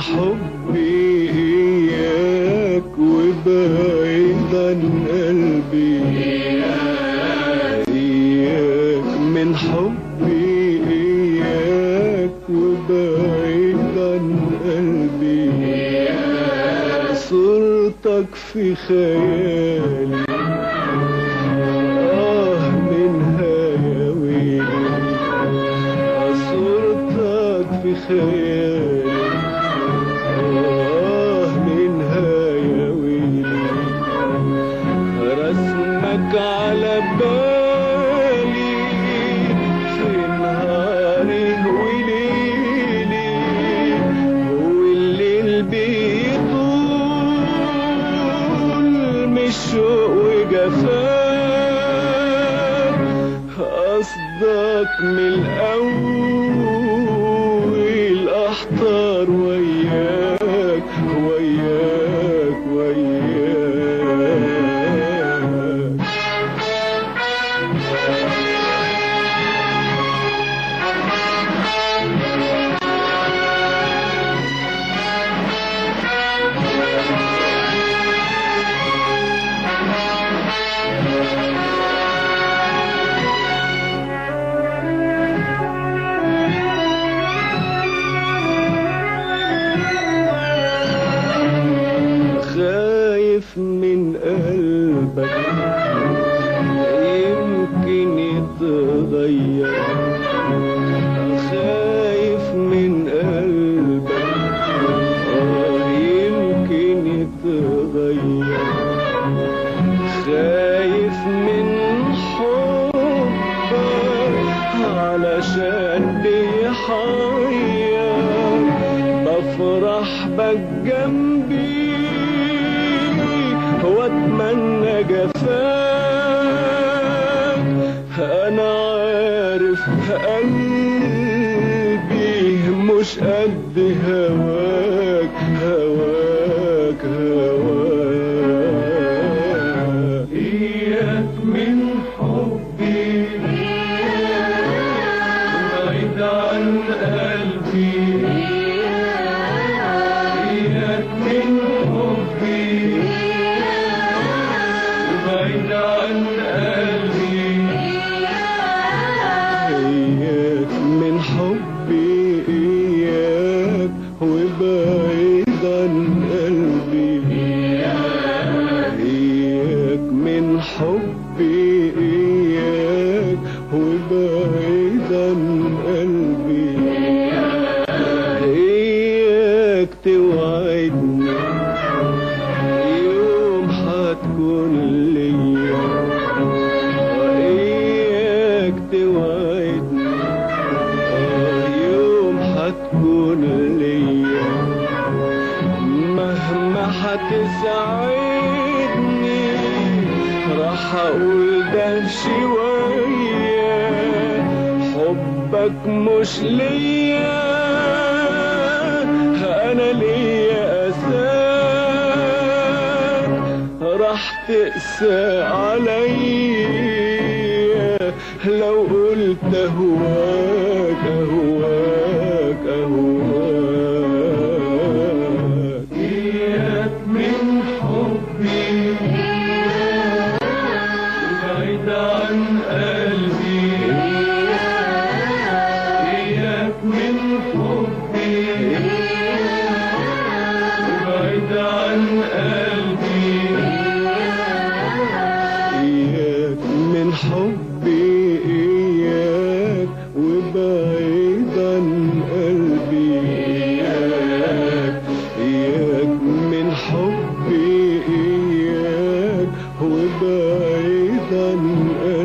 حبي إياك وبعيد عن قلبي إياك من حبي إياك وبعيد عن قلبي صورتك في خيالي آه منها يا ويلي صورتك في خيالي آه منها يا ويلي رسمك على بالي في نهاري وليلي والليل بيطول من الشوق وجفاك قصدك من الأول أحضر وياك وياك وياك خايف من قلبك يمكن يتغير خايف من قلبك آه يمكن يتغير خايف من حبك علشان بيحير بفرح بك جنبي واتمنى جفاك انا عارف قلبي مش قد هواك هواك هواك اياك من حبي بعيد عن قلبي اياك من حبي بعيد عن قلبي اياك من حبي اياك وبعيد عن قلبي اياك من حبي اياك وبعيد عن قلبي اياك توعدني يوم حتكون ليا اياك توعدني آه يوم حتكون ليا مهما حتسعدني راح اقول ده شوية حبك مش ليا انا ليا اساك راح تقسى عليا لو قلت اهواك اهواك اهواك اياك من حبي بعيد عن قلبي اياك من حبي بعيد عن قلبي اياك من حبي اياك وبعيد عن قلبي اياك اياك من حبي اياك وبعيد عن قلبي